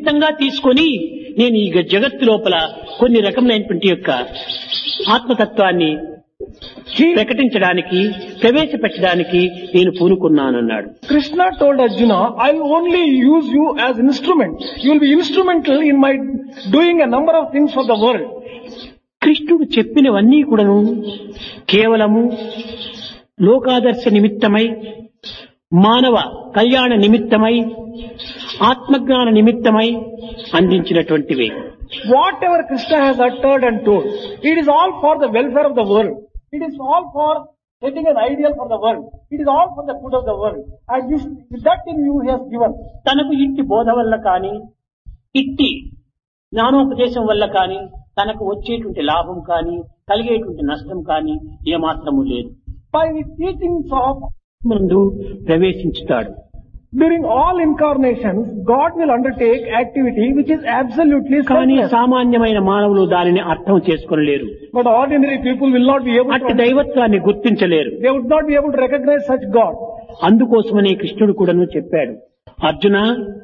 నిమిత్తంగా తీసుకొని నేను ఈ జగత్తు లోపల కొన్ని రకమైనటువంటి యొక్క ఆత్మతత్వాన్ని ప్రకటించడానికి ప్రవేశపెట్టడానికి నేను పూనుకున్నానన్నాడు Krishna told Arjuna, I'll only use you as instrument. You will be instrumental in my doing a number of things for the world. కృష్ణుడు చెప్పినవన్నీ కూడాను కేవలము లోకాదర్శ నిమిత్తమై మానవ కళ్యాణ నిమిత్తమై ఆత్మజ్ఞాన నిమిత్తమై అందించినటువంటివే Whatever Krishna has uttered and told, it is all for the welfare of the world. It is all for setting an ideal for the world. It is all for the good of the world. And this, that in you he has given. తనకు ఇట్టి బోధ వల్ల కానీ ఇట్టి జ్ఞానోపదేశం వల్ల కానీ తనకు వచ్చేటువంటి లాభం కానీ కలిగేటువంటి నష్టం కానీ ఏమాత్రము లేదు By the teachings of ముందు ప్రవేశించుతాడు during all incarnations, God will undertake activity which is absolutely కానీ selfless. సామాన్యమైన మానవులు దానిని అర్థం చేసుకోలేరు But ordinary people will not be able అట్టి to, దైవత్వాన్ని గుర్తించలేరు they would not be able to recognize such God. అందుకోసమనే కృష్ణుడు కూడాను చెప్పాడు Arjuna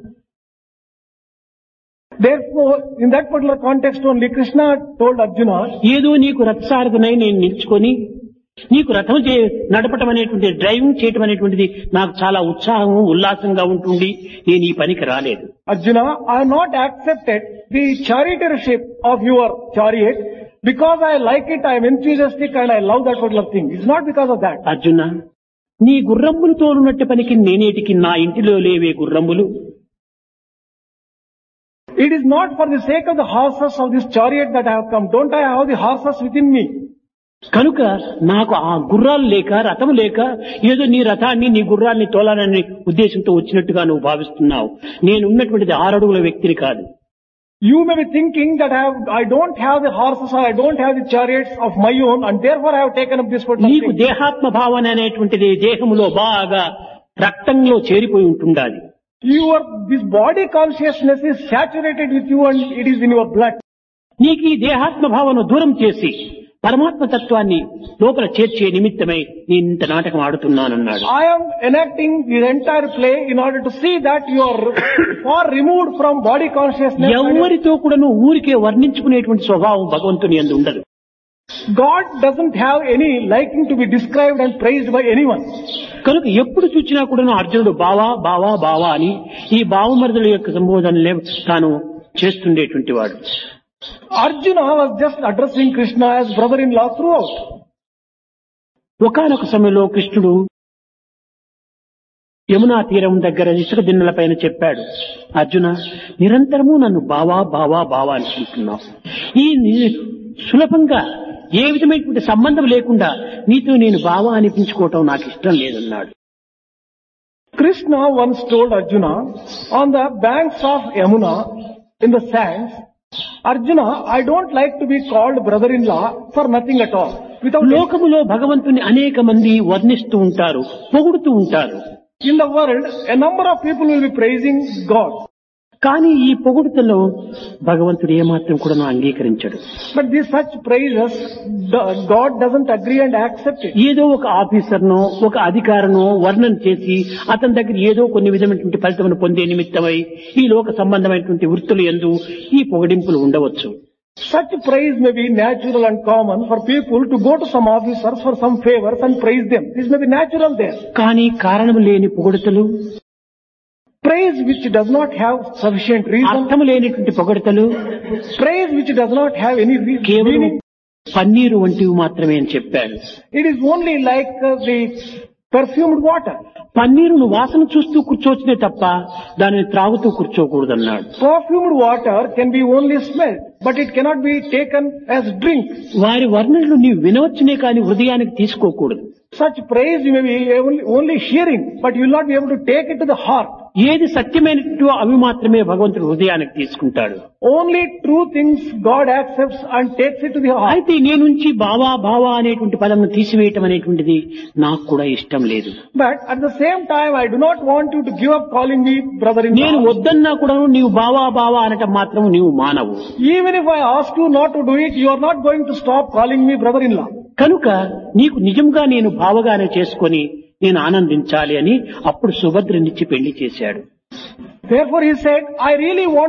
Therefore, in that particular context only, Krishna told Arjuna, ఏదో నీకు రథసారథనై నేను నిల్చుకొని నీకు రథం చే నడపటం అనేటువంటి డ్రైవింగ్ చేయటం అనేటువంటిది నాకు చాలా ఉత్సాహం ఉల్లాసంగా ఉంటుంది నేను ఈ పనికి రాలేదు Arjuna, I have not accepted the charioteership of your chariot because I like it, I am enthusiastic and I love that particular thing. It's not because of that. Arjuna నీ గుర్రమ్ములు తోలునట్టు పనికి నేనేటికి నా ఇంటిలో లేవే గుర్రమ్ములు It is not for the sake of the horses of this chariot that I have come. Don't I have the horses within me? కనుక నాకు ఆ గుర్రాలు లేక రథం లేక ఏదో నీ రథాన్ని నీ గుర్రాన్ని తోలాలనే ఉద్దేశంతో వచ్చినట్టుగా నువ్వు భావిస్తున్నావు నేను ఉన్నటువంటిది ఆరడుగుల వ్యక్తిని కాదు You may be thinking that I, have, I don't have the horses or I don't have the chariots of my own and therefore I have taken up this particular నీకు thing. దేహాత్మ భావన అనేటువంటిది దేహములో బాగా రక్తంలో చేరిపోయి ఉంటుండాలి Your, this body consciousness is saturated with you and it is in your blood. నీకు ఈ దేహాత్మ భావన దూరం చేసి పరమాత్మ తత్వాన్ని లోపల చేర్చే నిమిత్తమై నేను ఇంత నాటకం ఆడుతున్నానన్నాడు I am enacting the entire play in order to see that you are far removed from body consciousness. ఎవరితో కూడాను ఊరికే వర్ణించుకునేటువంటి స్వభావం భగవంతుని అందు ఉండదు God doesn't have any liking to be described and praised by anyone. కనుక ఎప్పుడు చూచినా కూడాను అర్జునుడు బావా బావా బావా అని ఈ బావమరుదుల యొక్క సంబోధనలే తాను చేస్తుండేటువంటి వాడు Arjuna was just addressing Krishna as brother-in-law throughout. ఒకనొక సమయంలో కృష్ణుడు యమునా తీరం దగ్గర ఇసుక దిన్నెల పైన చెప్పాడు అర్జున నిరంతరము నన్ను బావా బావా బావా అనుకుంటున్నావు ఈ ని- సులభంగా ఏ విధమైనటువంటి సంబంధం లేకుండా నీతో నేను బావా అనిపించుకోవటం నాకు ఇష్టం లేదన్నాడు Krishna once told Arjuna on the banks of Yamuna in the sands, Arjuna, I don't like to be called brother-in-law for nothing at all. Without లోకములో భగవంతుని అనేక మంది వర్ణిస్తూ ఉంటారు పొగుడుతూ ఉంటారు in the world, a number of people will be praising God. కానీ ఈ పొగుడుతలో భగవంతుడు ఏమాత్రం కూడా అంగీకరించడు But these such praises, the- God doesn't agree and accept it. ఏదో ఒక ఆఫీసర్నో ఒక అధికారనో వర్ణన చేసి అతని దగ్గర ఏదో కొన్ని విధమైనటువంటి ఫలితమును పొందే నిమిత్తమై ఈ లోక సంబంధమైనటువంటి వృత్తులు ఎందు ఈ పొగడింపులు ఉండవచ్చు Such praise may be natural and common for people to go to some officers for some favors and praise them. This may be natural there. కానీ కారణము లేని పొగడతలు Praise which does not have sufficient reason, అర్థము లేనిటువంటి పొగడతలు praise which does not have any re- కేవలం meaning, paneer వంటివి మాత్రమే అని చెప్పాడు it is only like uh, the perfumed water. పన్నీరును వాసన చూస్తూ కూర్చోవచ్చునే తప్ప దానిని త్రాగుతూ కూర్చోకూడదన్నాడు Perfumed water can be only smelled, but it cannot be taken as drink. వారి వర్ణనలు నీవు వినవచ్చునే కానీ హృదయానికి తీసుకోకూడదు Such praise you may be only, only hearing, but you will not be able to take it to the heart. ఏది సత్యమైనట్టు అవి మాత్రమే భగవంతుడు హృదయానికి తీసుకుంటాడు Only true things God accepts and takes it to the heart. అయితే నీ నుంచి బావా బావా అనేటువంటి పదం తీసివేయటం అనేటువంటిది నాకు కూడా ఇష్టం లేదు But at the same time, I do not want you to give up calling me నేను brother-in-law. వద్దన్నా కూడా నీవు బావా బావా అనటం మాత్రం నీవు మానవు Even if I ask you not to do it, you are not going to stop calling me brother-in-law. కనుక నీకు నిజంగా నేను భావగానే చేసుకొని నేను ఆనందించాలి అని అప్పుడు సుభద్రనిచ్చి పెళ్లి చేశాడు Therefore he said, I really want